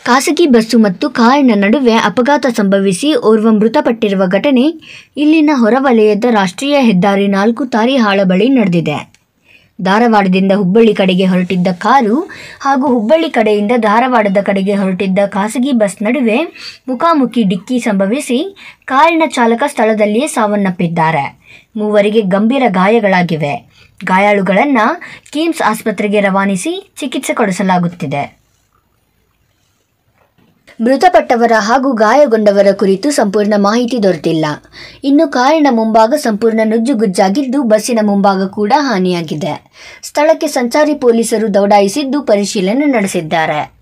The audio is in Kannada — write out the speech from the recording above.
ಖಾಸಗಿ ಬಸ್ಸು ಮತ್ತು ಕಾರಿನ ನಡುವೆ ಅಪಘಾತ ಸಂಭವಿಸಿ ಓರ್ವ ಮೃತಪಟ್ಟಿರುವ ಘಟನೆ ಇಲ್ಲಿನ ಹೊರವಲಯದ ರಾಷ್ಟ್ರೀಯ ಹೆದ್ದಾರಿ ನಾಲ್ಕು ತಾರಿಹಾಳ ಬಳಿ ನಡೆದಿದೆ ಧಾರವಾಡದಿಂದ ಹುಬ್ಬಳ್ಳಿ ಕಡೆಗೆ ಹೊರಟಿದ್ದ ಕಾರು ಹಾಗೂ ಹುಬ್ಬಳ್ಳಿ ಕಡೆಯಿಂದ ಧಾರವಾಡದ ಕಡೆಗೆ ಹೊರಟಿದ್ದ ಖಾಸಗಿ ಬಸ್ ನಡುವೆ ಮುಖಾಮುಖಿ ಡಿಕ್ಕಿ ಸಂಭವಿಸಿ ಕಾರಿನ ಚಾಲಕ ಸ್ಥಳದಲ್ಲಿಯೇ ಸಾವನ್ನಪ್ಪಿದ್ದಾರೆ ಮೂವರಿಗೆ ಗಂಭೀರ ಗಾಯಗಳಾಗಿವೆ ಗಾಯಾಳುಗಳನ್ನು ಕಿಮ್ಸ್ ಆಸ್ಪತ್ರೆಗೆ ರವಾನಿಸಿ ಚಿಕಿತ್ಸೆ ಕೊಡಿಸಲಾಗುತ್ತಿದೆ ಮೃತಪಟ್ಟವರ ಹಾಗೂ ಗಾಯಗೊಂಡವರ ಕುರಿತು ಸಂಪೂರ್ಣ ಮಾಹಿತಿ ದೊರೆತಿಲ್ಲ ಇನ್ನು ಕಾರಿನ ಮುಂಭಾಗ ಸಂಪೂರ್ಣ ನುಜ್ಜುಗುಜ್ಜಾಗಿದ್ದು ಬಸ್ಸಿನ ಮುಂಭಾಗ ಕೂಡ ಹಾನಿಯಾಗಿದೆ ಸ್ಥಳಕ್ಕೆ ಸಂಚಾರಿ ಪೊಲೀಸರು ದೌಡಾಯಿಸಿದ್ದು ಪರಿಶೀಲನೆ ನಡೆಸಿದ್ದಾರೆ